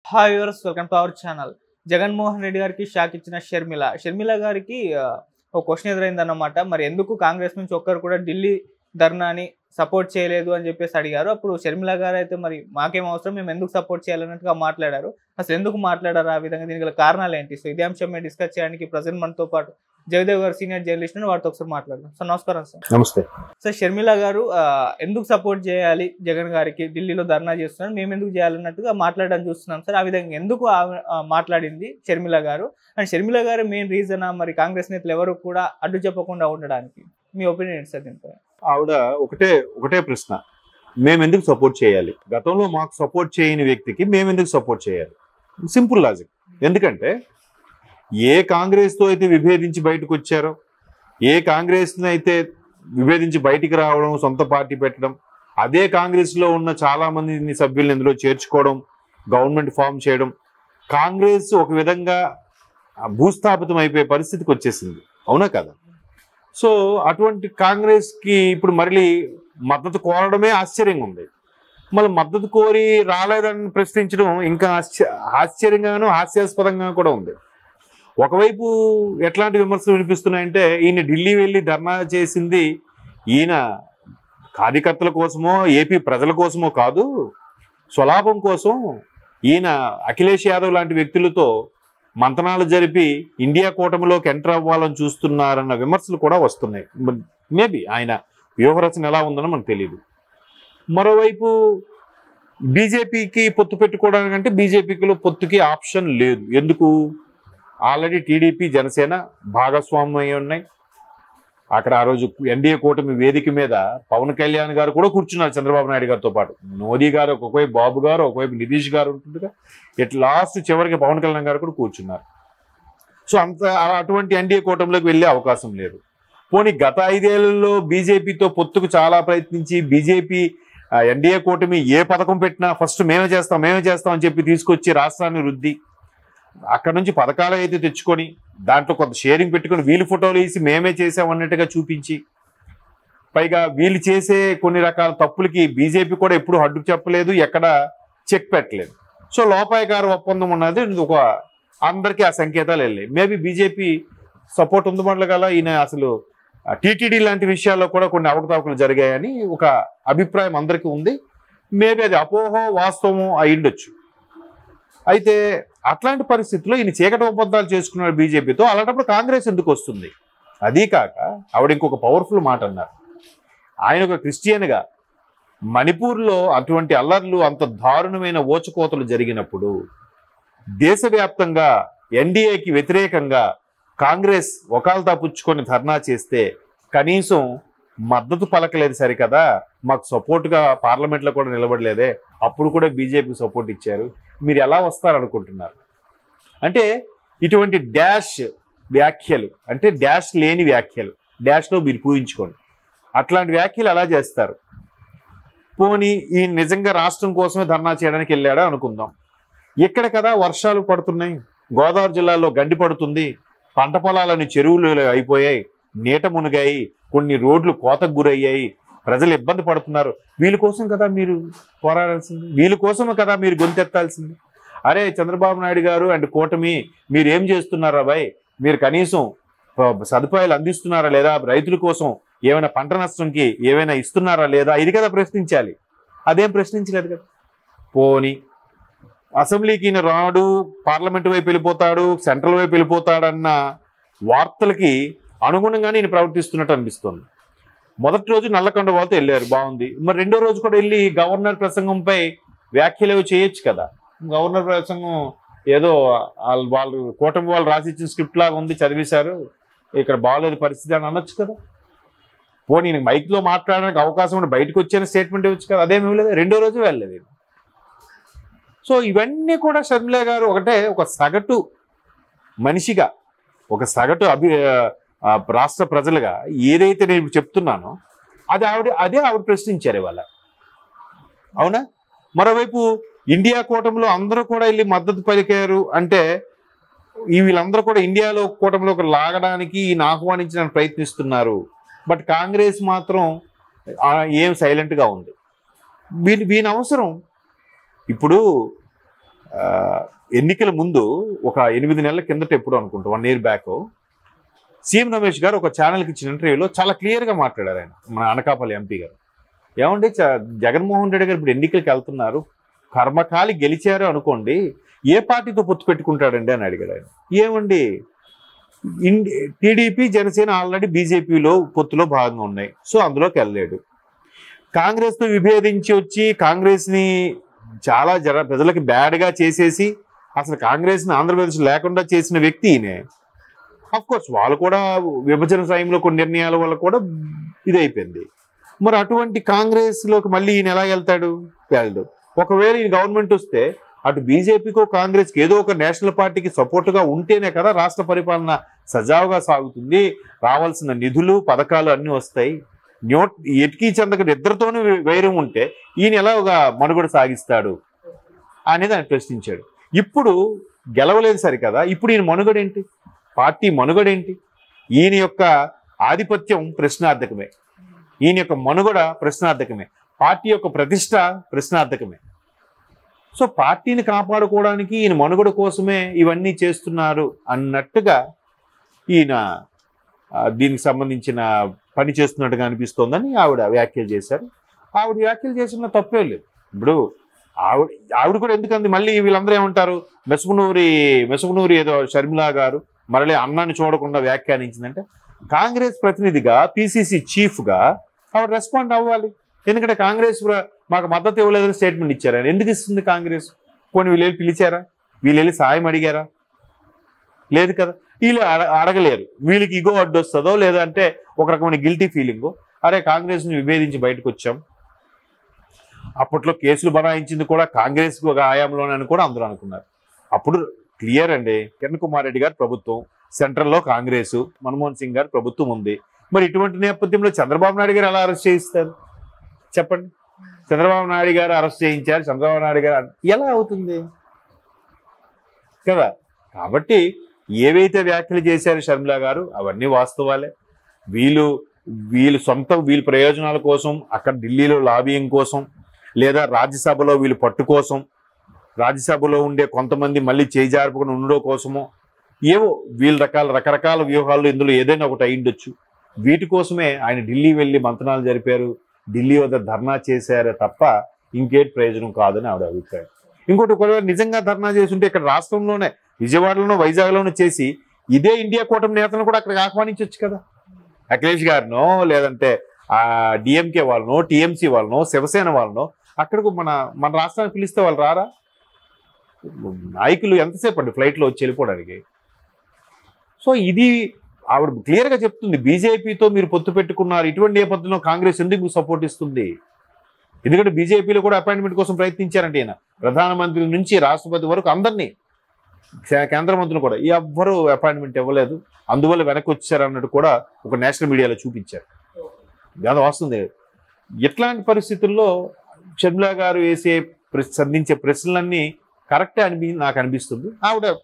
Hi yours welcome to our channel Jaganmohan Reddy గారికి shock ఇచ్చిన షర్మిల షర్మిల గారికి ఆ, ఒక క్వశ్చన్ ఎదురైందన్నమాట మరి ఎందుకు కాంగ్రెస్ నుంచి ఒక్కరు కూడా ఢిల్లీ ధర్నాని సపోర్ట్ చేయలేదు అని చెప్పేసి అడిగారు అప్పుడు షర్మిల గారు అయితే మరి మాకేం అవసరం మేము ఎందుకు సపోర్ట్ చేయాలన్నట్టుగా మాట్లాడారు అసలు ఎందుకు మాట్లాడారు ఆ విధంగా దీనికి గల కారణాలు ఏంటి సో ఇదే అంశం మేము డిస్కస్ చేయడానికి ప్రజెంట్ మనతో పాటు జయదేవ్ గారు సీనియర్ జర్నలిస్ట్ వారితో ఒకసారి మాట్లాడదాం సార్ నమస్కారం సార్ నమస్తే సార్ షర్మిల గారు ఆ, ఎందుకు సపోర్ట్ చేయాలి జగన్ గారికి ఢిల్లీలో ధర్నా చేస్తున్నారు మేము ఎందుకు చేయాలన్నట్టుగా మాట్లాడడం చూస్తున్నాం సార్ ఆ విధంగా ఎందుకు ఆమె- ఆ, మాట్లాడింది షర్మిల గారు అండ్ షర్మిల గారు మెయిన్ రీజన్ మరి కాంగ్రెస్ నేతలు ఎవరు కూడా అడ్డు చెప్పకుండా ఉండడానికి మీ ఒపీనియన్ ఏంటి సార్ దీనిపై ఆవిడ ఒకటే ఒకటే ప్రశ్న మేము ఎందుకు సపోర్ట్ చేయాలి గతంలో మాకు సపోర్ట్ చేయని వ్యక్తికి మేము ఎందుకు సపోర్ట్ చేయాలి సింపుల్ లాజిక్ ఎందుకంటే ఏ కాంగ్రెస్తో అయితే విభేదించి బయటకు వచ్చారో ఏ కాంగ్రెస్ని అయితే విభేదించి బయటికి రావడం సొంత పార్టీ పెట్టడం అదే కాంగ్రెస్లో ఉన్న చాలా మందిని సభ్యులను ఇందులో చేర్చుకోవడం గవర్నమెంట్ ఫామ్ చేయడం కాంగ్రెస్ ఒక విధంగా ఆ, భూస్థాపితం అయిపోయే పరిస్థితికి వచ్చేసింది అవునా కదా సో అటువంటి కాంగ్రెస్కి ఇప్పుడు మళ్ళీ మద్దతు కోరడమే ఆశ్చర్యంగా ఉంది మళ్ళీ మద్దతు కోరి రాలేదని ప్రశ్నించడం ఇంకా ఆశ్చర్య ఆశ్చర్యంగాను హాస్యాస్పదంగా కూడా ఉంది ఒకవైపు ఎట్లాంటి విమర్శలు వినిపిస్తున్నాయంటే ఈయన ఢిల్లీ వెళ్ళి ధర్నా చేసింది ఈయన కార్యకర్తల కోసమో ఏపీ ప్రజల కోసమో కాదు స్వలాభం కోసం ఈయన అఖిలేష్ యాదవ్ లాంటి వ్యక్తులతో మంతనాలు జరిపి ఇండియా కూటమిలోకి ఎంటర్ అవ్వాలని చూస్తున్నారన్న విమర్శలు కూడా వస్తున్నాయి మేబీ ఆయన వ్యూహరచన ఎలా ఉందనో మనకు తెలియదు మరోవైపు బీజేపీకి పొత్తు పెట్టుకోవడానికంటే బీజేపీకిలో పొత్తుకి ఆప్షన్ లేదు ఎందుకు ఆల్రెడీ టీడీపీ జనసేన భాగస్వామ్యం ఉన్నాయి అక్కడ ఆ రోజు ఎన్డీఏ కూటమి వేదిక మీద పవన్ కళ్యాణ్ గారు కూడా కూర్చున్నారు చంద్రబాబు నాయుడు గారితో పాటు మోదీ గారు ఒకవైపు బాబు గారు ఒకవైపు నితీష్ గారు ఉంటుందిగా ఇట్ లాస్ట్ చివరికి పవన్ కళ్యాణ్ గారు కూడా కూర్చున్నారు సో అంత అటువంటి ఎన్డీఏ కూటమిలోకి వెళ్ళే అవకాశం లేదు పోనీ గత ఐదేళ్లలో బీజేపీతో పొత్తుకు చాలా ప్రయత్నించి బీజేపీ ఎన్డీఏ కూటమి ఏ పథకం పెట్టినా ఫస్ట్ మేమే చేస్తాం మేమే చేస్తాం అని చెప్పి తీసుకొచ్చి రాష్ట్రాన్ని వృద్ధి అక్కడ నుంచి పథకాలు అయితే తెచ్చుకొని దాంట్లో కొంత షేరింగ్ పెట్టుకొని వీళ్ళు ఫోటోలు వేసి మేమే చేసాం అన్నట్టుగా చూపించి పైగా వీళ్ళు చేసే కొన్ని రకాల తప్పులకి బీజేపీ కూడా ఎప్పుడు అడ్డు చెప్పలేదు ఎక్కడ చెక్ పెట్టలేదు సో లోపాయకార ఒప్పందం ఉన్నది ఇది ఒక అందరికీ ఆ సంకేతాలు వెళ్ళాయి మేబీ బీజేపీ సపోర్ట్ ఉందమట్ల గల ఈయన అసలు టీటీడీ లాంటి విషయాల్లో కూడా కొన్ని అవకతవకలు జరిగాయని ఒక అభిప్రాయం అందరికీ ఉంది మేబీ అది అపోహ వాస్తవం అయ్యుండొచ్చు అయితే అట్లాంటి పరిస్థితుల్లో ఈయన చీకటి ఒప్పందాలు చేసుకున్నాడు బీజేపీతో అలాంటప్పుడు కాంగ్రెస్ ఎందుకు వస్తుంది అదీ కాక ఆవిడ ఇంకొక పవర్ఫుల్ మాట అన్నారు ఆయన ఒక క్రిస్టియన్గా మణిపూర్లో అటువంటి అల్లర్లు అంత దారుణమైన ఓచుకోతలు జరిగినప్పుడు దేశవ్యాప్తంగా ఎన్డీఏకి వ్యతిరేకంగా కాంగ్రెస్ ఒకాల్తా పుచ్చుకొని ధర్నా చేస్తే కనీసం మద్దతు పలకలేదు సరికదా మాకు సపోర్ట్గా పార్లమెంట్లో కూడా నిలబడలేదే అప్పుడు కూడా బీజేపీ సపోర్ట్ ఇచ్చారు మీరు ఎలా వస్తారనుకుంటున్నారు అంటే ఇటువంటి డాష్ వ్యాఖ్యలు అంటే డాష్ లేని వ్యాఖ్యలు డాష్లో మీరు పూయించుకోండి అట్లాంటి వ్యాఖ్యలు ఎలా చేస్తారు పోనీ ఈ నిజంగా రాష్ట్రం కోసమే ధర్నా చేయడానికి వెళ్ళాడా అనుకుందాం ఇక్కడ కదా వర్షాలు పడుతున్నాయి గోదావరి జిల్లాలో గండి పడుతుంది పంట పొలాలని చెరువులు అయిపోయాయి నీట మునిగాయి కొన్ని రోడ్లు కోతకు గురయ్యాయి ప్రజలు ఇబ్బంది పడుతున్నారు వీళ్ళ కోసం కదా మీరు పోరాడాల్సింది వీళ్ళ కోసం కదా మీరు గొంతెత్తాల్సింది అరే చంద్రబాబు నాయుడు గారు అండ్ కూటమి మీరు ఏం చేస్తున్నారా బాయ్ మీరు కనీసం ప- సదుపాయాలు అందిస్తున్నారా లేదా రైతుల కోసం ఏమైనా పంట నష్టంకి ఏమైనా ఇస్తున్నారా లేదా ఇది కదా ప్రశ్నించాలి అదేం ప్రశ్నించలేదు కదా పోని అసెంబ్లీకి ఈయన రాడు పార్లమెంట్ వైపు వెళ్ళిపోతాడు సెంట్రల్ వైపు వెళ్ళిపోతాడన్న వార్తలకి అనుగుణంగానే ఈయన ప్రవర్తిస్తున్నట్టు అనిపిస్తుంది మొదటి రోజు నల్లకొండ వాళ్ళతో వెళ్ళారు బాగుంది మరి రెండో రోజు కూడా వెళ్ళి గవర్నర్ ప్రసంగంపై వ్యాఖ్యలు ఏవో చేయొచ్చు కదా గవర్నర్ ప్రసంగం ఏదో వాళ్ళు వాళ్ళు కూటమి వాళ్ళు రాసి ఇచ్చిన స్క్రిప్ట్ లాగా ఉంది చదివేశారు ఇక్కడ బాగలేదు పరిస్థితి అని అనొచ్చు కదా పోనీ ఈయనకి మైక్లో మాట్లాడడానికి అవకాశం ఉండి బయటకు వచ్చే స్టేట్మెంట్ ఇవ్వచ్చు కదా అదేమీ లేదు రెండో రోజు వెళ్ళలేదు ఈయన. సో ఇవన్నీ కూడా షర్మిల గారు ఒకటే ఒక సగటు మనిషిగా ఒక సగటు అభి ఆ, రాష్ట్ర ప్రజలుగా ఏదైతే నేను ఇప్పుడు చెప్తున్నానో అది ఆవిడ అదే ఆవిడ ప్రశ్నించారు ఇవాళ అవునా మరోవైపు ఇండియా కూటమిలో అందరూ కూడా వెళ్ళి మద్దతు పలికారు అంటే ఈ వీళ్ళందరూ కూడా ఇండియాలో కూటమిలోకి లాగడానికి ఈయన ఆహ్వానించడానికి ప్రయత్నిస్తున్నారు బట్ కాంగ్రెస్ మాత్రం ఆ, ఏం సైలెంట్గా ఉంది వీని వీని అవసరం ఇప్పుడు ఆ, ఎన్నికల ముందు ఒక ఎనిమిది నెలల కిందట ఎప్పుడు అనుకుంటా one year back CM Ramesh గారు ఒక ఛానల్కి ఇచ్చిన ఇంటర్వ్యూలో చాలా క్లియర్గా మాట్లాడారు ఆయన మన అనకాపల్లి ఎంపీ గారు ఏమండి చ- జగన్మోహన్ రెడ్డి గారు ఇప్పుడు ఎన్నికలకు వెళ్తున్నారు కర్మకాలి గెలిచారు అనుకోండి ఏ పార్టీతో పొత్తు పెట్టుకుంటాడండి అని అడిగాడు ఆయన ఏమండి ఇండి టీడీపీ జనసేన ఆల్రెడీ బీజేపీలో పొత్తులో భాగంగా ఉన్నాయి సో అందులోకి వెళ్ళలేడు కాంగ్రెస్తో విభేదించి వచ్చి కాంగ్రెస్ని చాలా జర ప్రజలకి బ్యాడ్గా చేసేసి అసలు కాంగ్రెస్ని ఆంధ్రప్రదేశ్ లేకుండా చేసిన వ్యక్తి ఈయనే అఫ్ కోర్స్ వాళ్ళు కూడా విభజన సమయంలో కొన్ని నిర్ణయాల వల్ల కూడా ఇది అయిపోయింది మరి అటువంటి కాంగ్రెస్లోకి మళ్ళీ ఈయన ఎలా వెళ్తాడు వెళ్ళడు ఒకవేళ ఈ గవర్నమెంట్ వస్తే అటు బీజేపీకో కాంగ్రెస్కి ఏదో ఒక నేషనల్ పార్టీకి సపోర్టుగా ఉంటేనే కదా రాష్ట్ర పరిపాలన సజావుగా సాగుతుంది రావాల్సిన నిధులు పథకాలు అన్నీ వస్తాయి న్యూట్ ఎటికి చెందక ఇద్దరితోనూ వైరం ఉంటే ఈయన ఎలా ఒక మనుగడ సాగిస్తాడు అనేది ఆయన ప్రశ్నించాడు ఇప్పుడు గెలవలేదు సరికదా ఇప్పుడు ఈయన మనుగడ ఏంటి పార్టీ మనుగడ ఏంటి ఈయన యొక్క ఆధిపత్యం ప్రశ్నార్థకమే ఈయన యొక్క మనుగడ ప్రశ్నార్థకమే పార్టీ యొక్క ప్రతిష్ట ప్రశ్నార్థకమే సో పార్టీని కాపాడుకోవడానికి ఈయన మనుగడ కోసమే ఇవన్నీ చేస్తున్నారు అన్నట్టుగా ఈయన ఆ, దీనికి సంబంధించిన పని చేస్తున్నట్టుగా అనిపిస్తోందని ఆవిడ వ్యాఖ్యలు చేశారు ఆవిడ వ్యాఖ్యలు చేసిన తప్పే లేదు ఇప్పుడు ఆవిడ ఆవిడ కూడా ఎందుకంది మళ్ళీ వీళ్ళందరూ ఏమంటారు మెసుగునూరి మెసుగునూరి ఏదో షర్మిలా గారు మరలే అన్నాన్ని చూడకుండా వ్యాఖ్యానించిందంటే కాంగ్రెస్ ప్రతినిధిగా పిసిసి చీఫ్గా ఆవిడ రెస్పాండ్ అవ్వాలి ఎందుకంటే కాంగ్రెస్ ప్ర- మాకు మద్దతు ఇవ్వలేదని స్టేట్మెంట్ ఇచ్చారు ఆయన ఎందుకు ఇస్తుంది కాంగ్రెస్ పోనీ వీళ్ళు వెళ్ళి పిలిచారా వీళ్ళు వెళ్ళి సాయం అడిగారా లేదు కదా వీళ్ళు అడ- అడగలేరు వీళ్ళకి ఇగో అడ్డు వస్తుందో లేదంటే ఒక రకమైన గిల్టీ ఫీలింగ్ అరే కాంగ్రెస్ ని విభేదించి బయటకు వచ్చాం అప్పట్లో కేసులు బనాయించింది కూడా కాంగ్రెస్ ఒక ఆయాంలోనే అని కూడా అందరూ అనుకున్నారు అప్పుడు క్లియర్ అండి కిరణ్ కుమార్ రెడ్డి గారు ప్రభుత్వం సెంట్రల్లో కాంగ్రెస్ మన్మోహన్ సింగ్ గారు ప్రభుత్వం ఉంది మరి ఇటువంటి నేపథ్యంలో చంద్రబాబు నాయుడు గారు ఎలా అరెస్ట్ చేయిస్తారు చెప్పండి చంద్రబాబు నాయుడు గారు అరెస్ట్ చేయించారు చంద్రబాబు నాయుడు గారు అన్- ఎలా అవుతుంది కదా కాబట్టి ఏవైతే వ్యాఖ్యలు చేశారు షర్మిల గారు అవన్నీ వాస్తవాలే వీళ్ళు వీళ్ళు సొంత వీళ్ళ ప్రయోజనాల కోసం అక్కడ ఢిల్లీలో లాబియింగ్ కోసం లేదా రాజ్యసభలో వీళ్ళు పట్టు కోసం రాజ్యసభలో ఉండే కొంతమంది మళ్ళీ చేజార్పుకుని ఉండడం కోసమో ఏవో వీళ్ళ రకాల రకరకాల వ్యూహాల్లో ఇందులో ఏదైనా ఒకటి అయిండొచ్చు వీటి కోసమే ఆయన ఢిల్లీ వెళ్ళి మంతనాలు జరిపారు ఢిల్లీ వద్ద ధర్నా చేశారే తప్ప ఇంకేటి ప్రయోజనం కాదని ఆవిడ అభిప్రాయం ఇంకోటి ఒకవేళ నిజంగా ధర్నా చేసి ఉంటే ఇక్కడ రాష్ట్రంలోనే విజయవాడలోనో వైజాగ్లోనో చేసి ఇదే ఇండియా కూటమి నేతలను కూడా అక్కడికి ఆహ్వానించవచ్చు కదా అఖిలేష్ గారినో లేదంటే ఆ డిఎంకే వాళ్ళనో టిఎంసీ వాళ్ళనో శివసేన వాళ్ళనో అక్కడికి మన మన రాష్ట్రానికి పిలిస్తే వాళ్ళు రారా నాయకులు ఎంతసేపు అండి ఫ్లైట్లో వచ్చి వెళ్ళిపోవడానికి సో ఇది ఆవిడ క్లియర్గా చెప్తుంది బీజేపీతో మీరు పొత్తు పెట్టుకున్నారు ఇటువంటి నేపథ్యంలో కాంగ్రెస్ ఎందుకు సపోర్ట్ ఇస్తుంది ఎందుకంటే బీజేపీలో కూడా అపాయింట్మెంట్ కోసం ప్రయత్నించారంటే ఈయన ప్రధానమంత్రి నుంచి రాష్ట్రపతి వరకు అందరినీ కే- కేంద్ర మంత్రులు కూడా ఎవ్వరూ అపాయింట్మెంట్ ఇవ్వలేదు అందువల్ల వెనక్కి వచ్చారు అన్నట్టు కూడా ఒక నేషనల్ మీడియాలో చూపించారు అది వస్తుంది ఇట్లాంటి పరిస్థితుల్లో షర్మిలా గారు వేసే ప్రెస్ సంధించే ప్రశ్నలన్నీ కరెక్టే అనిపి నాకు అనిపిస్తుంది ఆవిడ